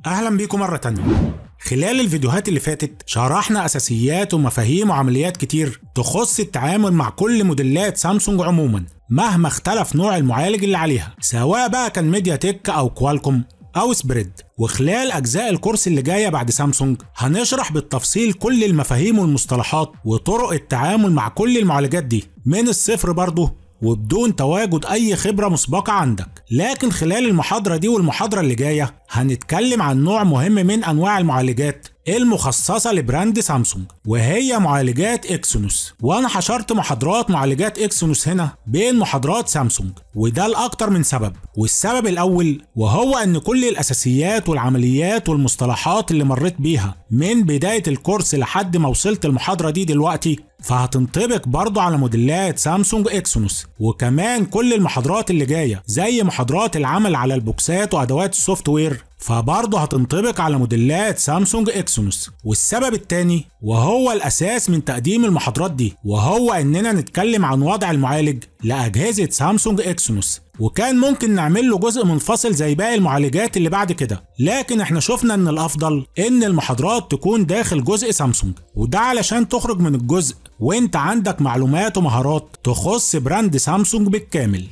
اهلا بيكم مرة تانية خلال الفيديوهات اللي فاتت شرحنا اساسيات ومفاهيم وعمليات كتير تخص التعامل مع كل موديلات سامسونج عموما مهما اختلف نوع المعالج اللي عليها سواء بقى كان ميديا تك او كوالكوم او سبريد وخلال اجزاء الكورس اللي جايه بعد سامسونج هنشرح بالتفصيل كل المفاهيم والمصطلحات وطرق التعامل مع كل المعالجات دي من الصفر برضه وبدون تواجد اي خبره مسبقه عندك لكن خلال المحاضره دي والمحاضره اللي جايه هنتكلم عن نوع مهم من انواع المعالجات المخصصة لبراند سامسونج وهي معالجات اكسونوس وانا حشرت محاضرات معالجات اكسونوس هنا بين محاضرات سامسونج وده لأكتر من سبب والسبب الأول وهو ان كل الأساسيات والعمليات والمصطلحات اللي مريت بيها من بداية الكورس لحد ما وصلت المحاضرة دي دلوقتي فهتنطبق برضه على موديلات سامسونج اكسونوس وكمان كل المحاضرات اللي جايه زي محاضرات العمل على البوكسات وادوات السوفت وير فبرضه هتنطبق على موديلات سامسونج اكسونوس والسبب التاني وهو الاساس من تقديم المحاضرات دي وهو اننا نتكلم عن وضع المعالج لاجهزه سامسونج اكسونوس وكان ممكن نعمل له جزء منفصل زي باقي المعالجات اللي بعد كده لكن احنا شفنا ان الافضل ان المحاضرات تكون داخل جزء سامسونج وده علشان تخرج من الجزء وانت عندك معلومات ومهارات تخص براند سامسونج بالكامل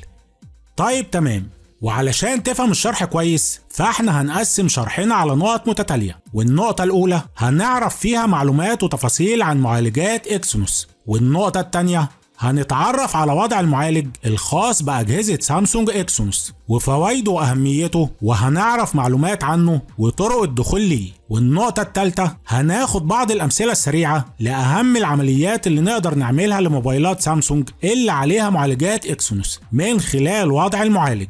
طيب تمام وعلشان تفهم الشرح كويس فاحنا هنقسم شرحنا على نقط متتالية والنقطة الأولى هنعرف فيها معلومات وتفاصيل عن معالجات إكسونوس والنقطة التانية هنتعرف على وضع المعالج الخاص بأجهزة سامسونج إكسونوس وفوائده وأهميته وهنعرف معلومات عنه وطرق الدخول ليه والنقطة الثالثة هناخد بعض الأمثلة السريعة لأهم العمليات اللي نقدر نعملها لموبايلات سامسونج اللي عليها معالجات إكسونوس من خلال وضع المعالج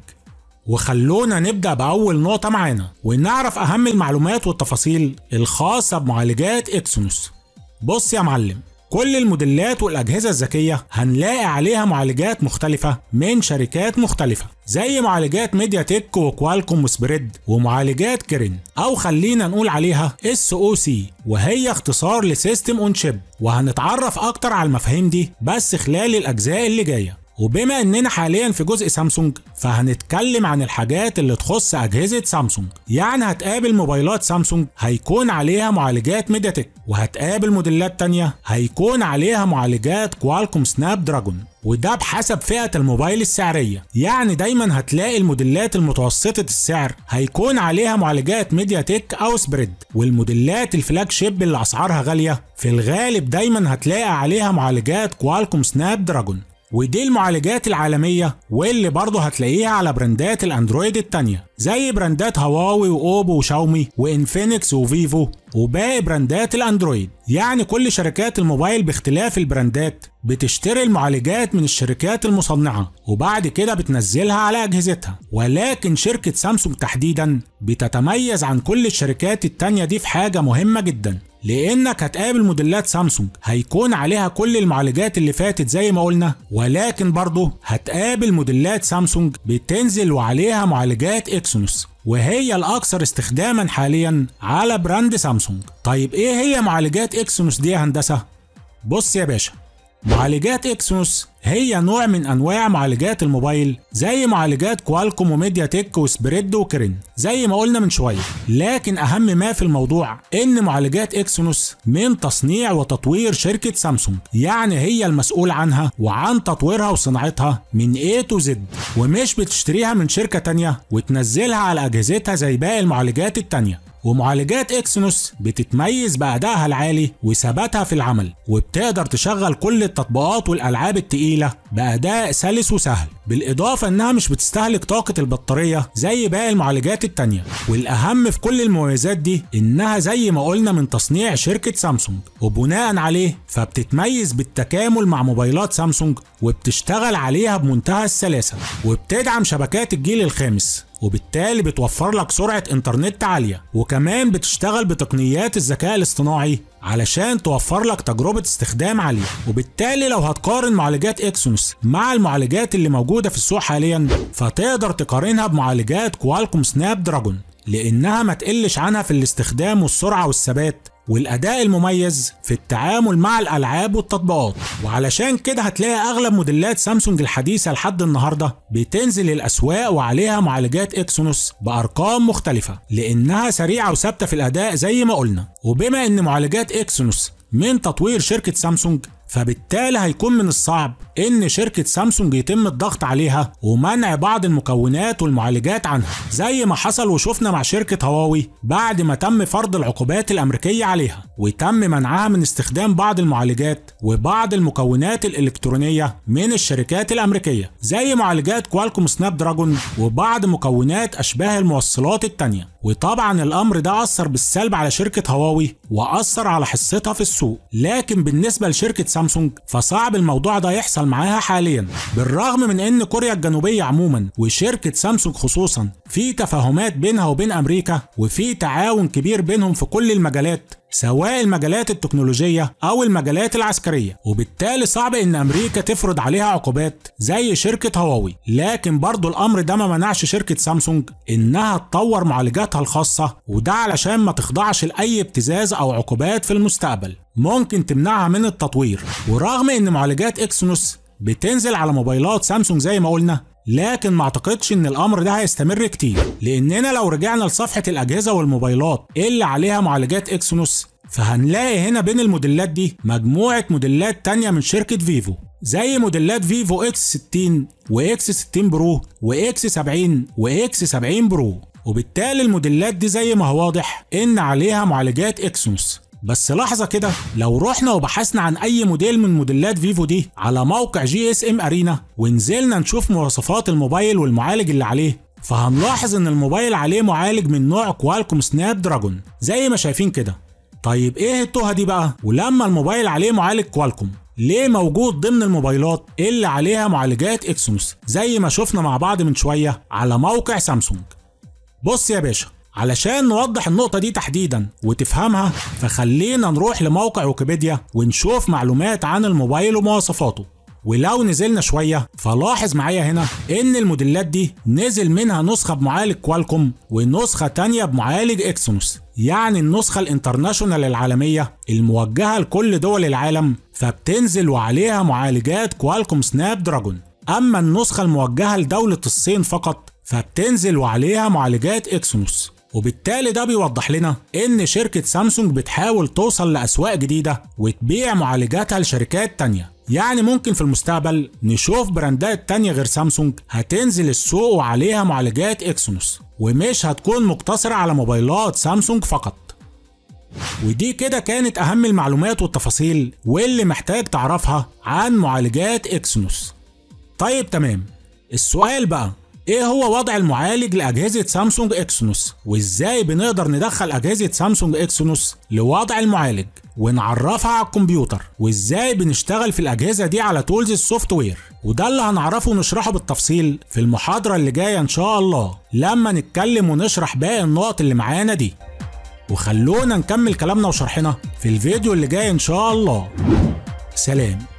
وخلونا نبدأ بأول نقطة معانا ونعرف أهم المعلومات والتفاصيل الخاصة بمعالجات إكسونوس بص يا معلم كل الموديلات والأجهزة الذكية هنلاقي عليها معالجات مختلفة من شركات مختلفة زي معالجات ميديا تك وكوالكوم وسبريد ومعالجات كيرين أو خلينا نقول عليها اس او سي وهي اختصار لسيستم اون شيب وهنتعرف أكتر على المفاهيم دي بس خلال الأجزاء اللي جاية وبما اننا حاليا في جزء سامسونج فهنتكلم عن الحاجات اللي تخص اجهزه سامسونج يعني هتقابل موبايلات سامسونج هيكون عليها معالجات ميديا تك وهتقابل موديلات تانية هيكون عليها معالجات كوالكوم سناب دراجون وده بحسب فئة الموبايل السعرية يعني دايما هتلاقي الموديلات المتوسطة السعر هيكون عليها معالجات ميديا تك أو سبريد والموديلات الفلاج شيب اللي أسعارها غالية في الغالب دايما هتلاقي عليها معالجات كوالكوم سناب دراجون ودي المعالجات العالمية واللي برضه هتلاقيها على براندات الاندرويد التانية زي براندات هواوي واوبو وشاومي وانفينكس وفيفو وباقي براندات الاندرويد يعني كل شركات الموبايل باختلاف البراندات بتشتري المعالجات من الشركات المصنعة وبعد كده بتنزلها على أجهزتها ولكن شركة سامسونج تحديدا بتتميز عن كل الشركات التانية دي في حاجة مهمة جدا لانك هتقابل موديلات سامسونج هيكون عليها كل المعالجات اللي فاتت زي ما قلنا ولكن برضه هتقابل موديلات سامسونج بتنزل وعليها معالجات اكسونوس وهي الاكثر استخداما حاليا على براند سامسونج طيب ايه هي معالجات اكسونوس دي يا هندسه بص يا باشا معالجات اكسونوس هي نوع من انواع معالجات الموبايل زي معالجات كوالكوم وميديا تك وسبريد وكرين زي ما قلنا من شويه لكن اهم ما في الموضوع ان معالجات اكسونوس من تصنيع وتطوير شركه سامسونج يعني هي المسؤول عنها وعن تطويرها وصناعتها من A to Z ومش بتشتريها من شركه تانية وتنزلها على اجهزتها زي باقي المعالجات التانية ومعالجات اكسينوس بتتميز بأدائها العالي وثباتها في العمل وبتقدر تشغل كل التطبيقات والألعاب التقيلة بأداء سلس وسهل بالإضافة إنها مش بتستهلك طاقة البطارية زي باقي المعالجات التانية والأهم في كل المميزات دي إنها زي ما قلنا من تصنيع شركة سامسونج وبناء عليه فبتتميز بالتكامل مع موبايلات سامسونج وبتشتغل عليها بمنتهى السلاسة وبتدعم شبكات الجيل الخامس وبالتالي بتوفر لك سرعة انترنت عالية وكمان بتشتغل بتقنيات الذكاء الاصطناعي علشان توفر لك تجربة استخدام عالية وبالتالي لو هتقارن معالجات اكسونوس مع المعالجات اللي موجودة في السوق حاليا فتقدر تقارنها بمعالجات كوالكوم سناب دراجون لانها ما تقلش عنها في الاستخدام والسرعة والثبات والأداء المميز في التعامل مع الألعاب والتطبيقات وعلشان كده هتلاقي أغلب موديلات سامسونج الحديثة لحد النهاردة بتنزل الأسواق وعليها معالجات إكسونوس بأرقام مختلفة لأنها سريعة وثابتة في الأداء زي ما قلنا وبما إن معالجات إكسونوس من تطوير شركة سامسونج فبالتالي هيكون من الصعب ان شركة سامسونج يتم الضغط عليها ومنع بعض المكونات والمعالجات عنها زي ما حصل وشفنا مع شركة هواوي بعد ما تم فرض العقوبات الامريكية عليها وتم منعها من استخدام بعض المعالجات وبعض المكونات الالكترونية من الشركات الامريكية زي معالجات كوالكوم سناب دراجون وبعض مكونات اشباه الموصلات التانية وطبعا الامر ده اثر بالسلب على شركة هواوي واثر على حصتها في السوق لكن بالنسبة لشركة سامسونج فصعب الموضوع ده يحصل معاها حاليا بالرغم من ان كوريا الجنوبية عموما وشركة سامسونج خصوصا في تفاهمات بينها وبين امريكا وفي تعاون كبير بينهم في كل المجالات سواء المجالات التكنولوجية أو المجالات العسكرية وبالتالي صعب إن أمريكا تفرض عليها عقوبات زي شركة هواوي لكن برضو الأمر ده ما منعش شركة سامسونج إنها تطور معالجاتها الخاصة وده علشان ما تخضعش لأي ابتزاز أو عقوبات في المستقبل ممكن تمنعها من التطوير ورغم إن معالجات إكسونوس بتنزل على موبايلات سامسونج زي ما قلنا لكن ما اعتقدش ان الامر ده هيستمر كتير لاننا لو رجعنا لصفحه الاجهزه والموبايلات اللي عليها معالجات اكسونوس فهنلاقي هنا بين الموديلات دي مجموعه موديلات تانية من شركه فيفو زي موديلات فيفو اكس 60 واكس 60 برو واكس 70 واكس 70 برو وبالتالي الموديلات دي زي ما هو واضح ان عليها معالجات اكسونوس بس لحظة كده لو رحنا وبحثنا عن أي موديل من موديلات فيفو دي على موقع جي اس ام ارينا ونزلنا نشوف مواصفات الموبايل والمعالج اللي عليه فهنلاحظ ان الموبايل عليه معالج من نوع كوالكوم سناب دراجون زي ما شايفين كده طيب ايه التوهة دي بقى ولما الموبايل عليه معالج كوالكوم ليه موجود ضمن الموبايلات اللي عليها معالجات اكسونوس زي ما شفنا مع بعض من شوية على موقع سامسونج بص يا باشا علشان نوضح النقطة دي تحديدا وتفهمها فخلينا نروح لموقع ويكيبيديا ونشوف معلومات عن الموبايل ومواصفاته ولو نزلنا شوية فلاحظ معايا هنا ان الموديلات دي نزل منها نسخة بمعالج كوالكوم ونسخة تانية بمعالج اكسونوس يعني النسخة الانترناشونال العالمية الموجهة لكل دول العالم فبتنزل وعليها معالجات كوالكوم سناب دراجون اما النسخة الموجهة لدولة الصين فقط فبتنزل وعليها معالجات اكسونوس وبالتالي ده بيوضح لنا ان شركة سامسونج بتحاول توصل لأسواق جديدة وتبيع معالجاتها لشركات تانية يعني ممكن في المستقبل نشوف براندات تانية غير سامسونج هتنزل السوق وعليها معالجات اكسونوس ومش هتكون مقتصرة على موبايلات سامسونج فقط ودي كده كانت أهم المعلومات والتفاصيل واللي محتاج تعرفها عن معالجات اكسونوس طيب تمام السؤال بقى ايه هو وضع المعالج لاجهزه سامسونج اكسونوس وازاي بنقدر ندخل اجهزه سامسونج اكسونوس لوضع المعالج ونعرفها على الكمبيوتر وازاي بنشتغل في الاجهزه دي على تولز السوفت وير وده اللي هنعرفه ونشرحه بالتفصيل في المحاضره اللي جايه ان شاء الله لما نتكلم ونشرح باقي النقط اللي معانا دي وخلونا نكمل كلامنا وشرحنا في الفيديو اللي جاي ان شاء الله سلام